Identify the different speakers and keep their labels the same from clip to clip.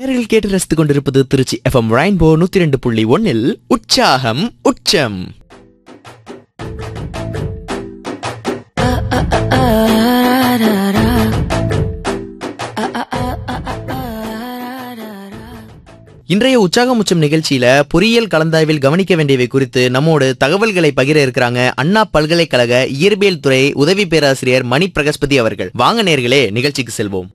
Speaker 1: நேர்கள் கேட்டு ரசித்துக் கொண்டிருப்பது திருச்சி எஃப்எம் ரெயின்போ நூத்தி ரெண்டு புள்ளி ஒன்னில் உற்சாகம் உச்சம் இன்றைய உற்சாகம் உச்சம் நிகழ்ச்சியில பொறியியல் கலந்தாய்வில் கவனிக்க வேண்டியவை குறித்து நம்மோடு தகவல்களை பகிர இருக்கிறாங்க அண்ணா பல்கலைக்கழக இயற்பியல் துறை உதவி பேராசிரியர் மணி பிரகஸ்பதி அவர்கள் வாங்க நேர்களே நிகழ்ச்சிக்கு செல்வோம்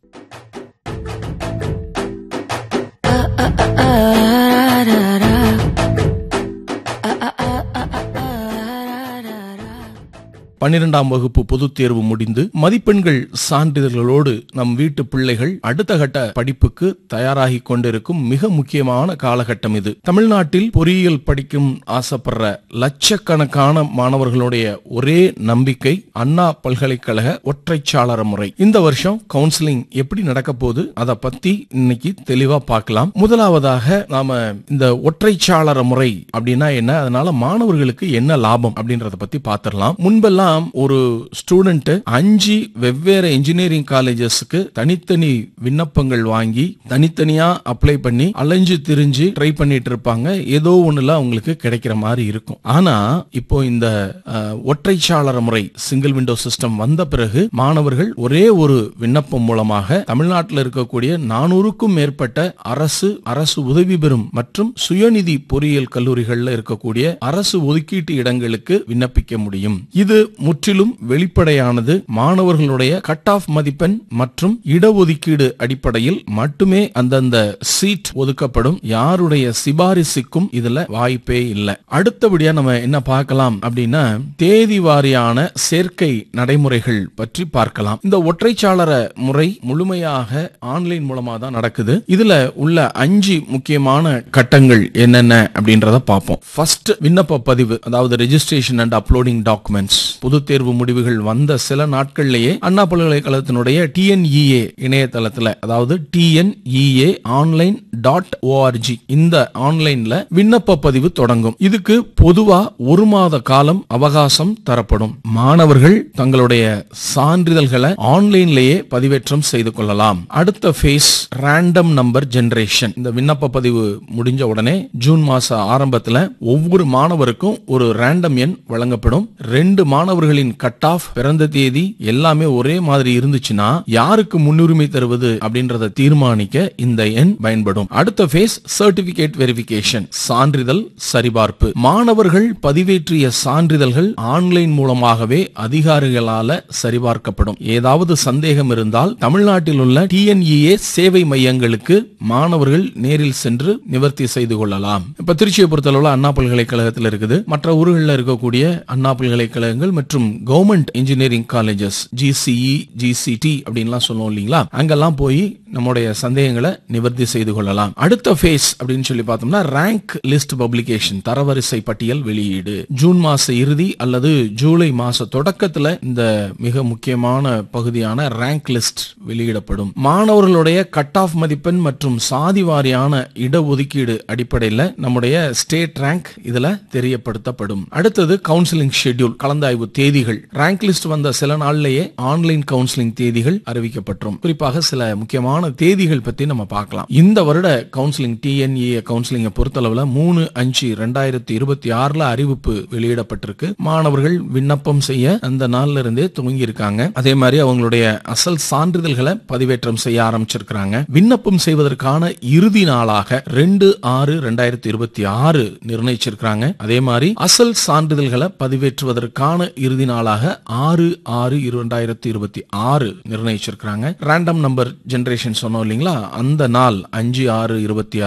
Speaker 2: பன்னிரெண்டாம் வகுப்பு பொதுத் தேர்வு முடிந்து மதிப்பெண்கள் சான்றிதழ்களோடு நம் வீட்டு பிள்ளைகள் அடுத்த கட்ட படிப்புக்கு தயாராகி கொண்டிருக்கும் மிக முக்கியமான காலகட்டம் இது தமிழ்நாட்டில் பொறியியல் படிக்கும் ஆசைப்படுற லட்சக்கணக்கான மாணவர்களுடைய ஒரே நம்பிக்கை அண்ணா பல்கலைக்கழக ஒற்றைச்சாளர முறை இந்த வருஷம் கவுன்சிலிங் எப்படி நடக்க போகுது அதை பத்தி இன்னைக்கு தெளிவா பார்க்கலாம் முதலாவதாக நாம இந்த ஒற்றைச்சாளர முறை அப்படின்னா என்ன அதனால மாணவர்களுக்கு என்ன லாபம் அப்படின்றத பத்தி பார்த்திடலாம் முன்பெல்லாம் ஒரு ஸ்டூடெண்ட் அஞ்சு வெவ்வேறு இன்ஜினியரிங் காலேஜஸ்க்கு தனித்தனி விண்ணப்பங்கள் வாங்கி தனித்தனியா அப்ளை பண்ணி அலைஞ்சு திரிஞ்சு ட்ரை பண்ணிட்டு இருப்பாங்க ஏதோ ஒண்ணுல அவங்களுக்கு கிடைக்கிற மாதிரி இருக்கும் ஆனா இப்போ இந்த அஹ், ஒற்றைச்சாளர முறை சிங்கிள் விண்டோ சிஸ்டம் வந்த பிறகு மாணவர்கள் ஒரே ஒரு விண்ணப்பம் மூலமாக தமிழ்நாட்டில் இருக்கக்கூடிய நானூறுக்கும் மேற்பட்ட அரசு அரசு உதவி பெறும் மற்றும் சுயநிதி பொறியியல் கல்லூரிகள்ல இருக்கக்கூடிய அரசு ஒதுக்கீட்டு இடங்களுக்கு விண்ணப்பிக்க முடியும் இது முற்றிலும் வெளிப்படையானது மாணவர்களுடைய கட் ஆஃப் மதிப்பெண் மற்றும் இடஒதுக்கீடு அடிப்படையில் மட்டுமே அந்தந்த சீட் ஒதுக்கப்படும் யாருடைய சிபாரிசுக்கும் இதுல வாய்ப்பே இல்லை அடுத்தபடியா நம்ம என்ன பார்க்கலாம் அப்படின்னா தேதி வாரியான சேர்க்கை நடைமுறைகள் பற்றி பார்க்கலாம் இந்த ஒற்றைச்சாளர முறை முழுமையாக ஆன்லைன் மூலமா தான் நடக்குது இதுல உள்ள அஞ்சு முக்கியமான கட்டங்கள் என்னென்ன அப்படின்றத பார்ப்போம் ஃபர்ஸ்ட் விண்ணப்ப பதிவு அதாவது ரெஜிஸ்ட்ரேஷன் அண்ட் அப்லோடிங் டாக்குமெண்ட்ஸ் பொது தேர்வு முடிவுகள் வந்த சில நாட்கள்லயே அண்ணா பல்கலைக்கழகத்தினுடைய டிஎன்இஏ இணையதளத்துல அதாவது டிஎன்இஏ ஆன்லைன் டாட் ஓஆர்ஜி இந்த ஆன்லைன்ல விண்ணப்ப பதிவு தொடங்கும் இதுக்கு பொதுவா ஒரு மாத காலம் அவகாசம் தரப்படும் மாணவர்கள் தங்களுடைய சான்றிதழ்களை ஆன்லைன்லயே பதிவேற்றம் செய்து கொள்ளலாம் அடுத்த ஃபேஸ் ரேண்டம் நம்பர் ஜெனரேஷன் இந்த விண்ணப்ப பதிவு முடிஞ்ச உடனே ஜூன் மாச ஆரம்பத்துல ஒவ்வொரு மாணவருக்கும் ஒரு ரேண்டம் எண் வழங்கப்படும் ரெண்டு மாணவர்களின் கட் ஆஃப் பிறந்த தேதி எல்லாமே ஒரே மாதிரி இருந்துச்சுன்னா யாருக்கு முன்னுரிமை தருவது அப்படின்றத தீர்மானிக்க இந்த எண் பயன்படும் அடுத்த ஃபேஸ் சர்டிபிகேட் வெரிஃபிகேஷன் சான்றிதழ் சரிபார்ப்பு மாணவர்கள் பதிவேற்றிய சான்றிதழ்கள் ஆன்லைன் மூலமாகவே அதிகாரிகளால சரிபார்க்கப்படும் ஏதாவது சந்தேகம் இருந்தால் தமிழ்நாட்டில் உள்ள டிஎன்இஏ சேவை மையங்களுக்கு மாணவர்கள் நேரில் சென்று நிவர்த்தி செய்து கொள்ளலாம் இப்ப திருச்சியை பொறுத்தளவுல அண்ணா பல்கலைக்கழகத்தில் இருக்குது மற்ற ஊர்களில் இருக்கக்கூடிய அண்ணா பல்கலைக்கழகங்கள் மற்றும் government engineering colleges GCE GCT அப்படின்லாம் சொல்லுவோம் இல்லைங்களா அங்கெல்லாம் போய் நம்முடைய சந்தேகங்களை நிவர்த்தி செய்து கொள்ளலாம் அடுத்த ஃபேஸ் அப்படின்னு சொல்லி பார்த்தோம்னா ரேங்க் லிஸ்ட் பப்ளிகேஷன் தரவரிசை பட்டியல் வெளியீடு ஜூன் மாச இறுதி அல்லது ஜூலை மாச தொடக்கத்துல இந்த மிக முக்கியமான பகுதியான ரேங்க் லிஸ்ட் வெளியிடப்படும் மாணவர்களுடைய கட் ஆஃப் மதிப்பெண் மற்றும் சாதி வாரியான இடஒதுக்கீடு அடிப்படையில் நம்முடைய ஸ்டேட் ரேங்க் இதுல தெரியப்படுத்தப்படும் அடுத்தது கவுன்சிலிங் ஷெட்யூல் கலந்தாய்வு தேதிகள் ரேங்க் லிஸ்ட் வந்த சில நாள்லயே ஆன்லைன் கவுன்சிலிங் தேதிகள் அறிவிக்கப்பட்டுரும் குறிப்பாக சில முக்கியமான தேதிகள் பத்தி நம்ம பார்க்கலாம் இந்த வருட கவுன்சிலிங் டிஎன்ஏ கவுன்சிலிங்கை பொறுத்தளவுல மூணு அஞ்சு ரெண்டாயிரத்தி இருபத்தி ஆறுல அறிவிப்பு வெளியிடப்பட்டிருக்கு மாணவர்கள் விண்ணப்பம் செய்ய அந்த நாள்ல இருந்தே துவங்கி இருக்காங்க அதே மாதிரி அவங்களுடைய அசல் சான்றிதழ்களை பதிவேற்றம் செய்ய ஆரம்பிச்சிருக்கிறாங்க விண்ணப்பம் செய்வதற்கான இறுதி நாளாக ரெண்டு ஆறு ரெண்டாயிரத்தி இருபத்தி ஆறு நிர்ணயிச்சிருக்கிறாங்க அதே மாதிரி அசல் சான்றிதழ்களை பதிவேற்றுவதற்கான இறுதி நாளாக ஆறு ஆறு இரண்டாயிரத்தி இருபத்தி ஆறு நிர்ணயிச்சிருக்கிறாங்க ரேண்டம் நம்பர் ஜெனரேஷன் சொன்னோம் இல்லைங்களா அந்த நாள் அஞ்சு ஆறு இருபத்தி